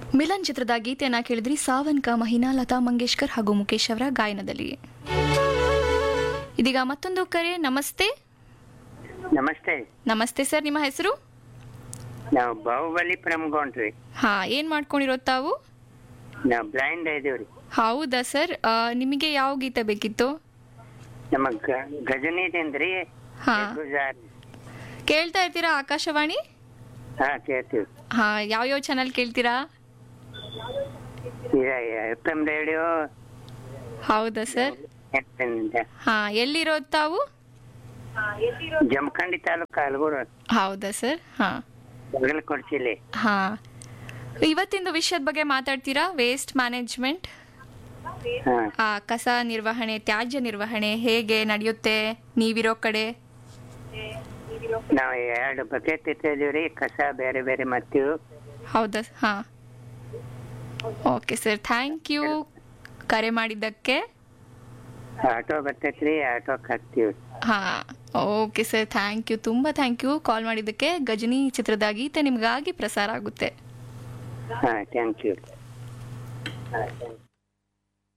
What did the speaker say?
ಮಿಲನ್ ಚಿತ್ರದ ಗೀತೆಯನ್ನ ಕೇಳಿದ್ರಿ ಸಾವನ್ಕ ಮಹಿನಾ ಲತಾ ಮಂಗೇಶ್ಕರ್ ಹಾಗೂ ಮುಖೇಶ್ ಅವರ ಗಾಯನದಲ್ಲಿ ಇದೀಗ ಮತ್ತೊಂದು ಕರೆ ನಮಸ್ತೆ ನಮಸ್ತೆ ನಮಸ್ತೆ ಸರ್ ನಿಮ್ಮ ಹೆಸರು ನಾವು ಬಾಹುಬಲಿ ಪ್ರಮುಖನ್ರಿ ಹಾ ಏನ್ ಮಾಡ್ಕೊಂಡಿರೋ ತಾವು ನಾವು ಬ್ಲೈಂಡ್ ಇದೀವ್ರಿ ಹೌದಾ ಸರ್ ಆ, ನಿಮಗೆ ಯಾವ ಗೀತೆ ಬೇಕಿತ್ತು ನಮ್ಮ ಗ- ಗಜನಿದಿಂದ್ರಿ ಹಾ ಗುಜಾರ್ ಕೇಳ್ತಾ ಇರ್ತೀರಾ ಆಕಾಶವಾಣಿ ಹಾ ಕೇಳ್ತೀವಿ ಹಾ ಯಾವ್ಯಾವ ಚಾನಲ್ ಕೇಳ್ತೀರಾ ಈಗ ಎಫ್ ಎಂ ರೇಡಿಯೋ ಹೌದಾ ಸರ್ ಹಾ ಎಲ್ಲಿರೋದು ತಾವು ಜಮಖಂಡಿ ತಾಲೂಕು ಅಲ್ಗೂರು ಹೌದಾ ಸರ್ ಹಾ ಬಗಲ್ ಕೊಡ್ಸಿಲಿ ಹಾ ಇವತ್ತಿಂದು ವಿಷಯದ ಬಗ್ಗೆ ಮಾತಾಡ್ತೀರಾ ವೇಸ್ಟ್ ಮ್ಯಾನೇಜ್ಮೆಂಟ್ ಹಾ ಆ ಕಸ ನಿರ್ವಹಣೆ ತ್ಯಾಜ್ಯ ನಿರ್ವಹಣೆ ಹೇಗೆ ನಡೆಯುತ್ತೆ ನೀವಿರೋ ಕಡೆ ನಾವು ಎರಡು ಬಕೆಟ್ ಇಟ್ಟಿದೀವ್ರಿ ಕಸ ಬೇರೆ ಬೇರೆ ಮಾಡ್ತೀವಿ ಹೌದಾ ಹಾ ಓಕೆ ಸರ್ ಥ್ಯಾಂಕ್ ಯು ಕರೆ ಮಾಡಿದ್ದಕ್ಕೆ ಆಟೋ ಬರ್ತೈತ್ರಿ ಆಟೋಕ್ ಹಾಕ್ತೀವಿ ಹಾ ಓಕೆ ಸರ್ ಥ್ಯಾಂಕ್ ಯು ತುಂಬ ಥ್ಯಾಂಕ್ ಯು ಕಾಲ್ ಮಾಡಿದ್ದಕ್ಕೆ ಗಜನಿ ಚಿತ್ರದ ಗೀತೆ ನಿಮಗಾಗಿ ಪ್ರಸಾರ ಆಗುತ್ತೆ ಹಾ ಥ್ಯಾಂಕ್ ಯು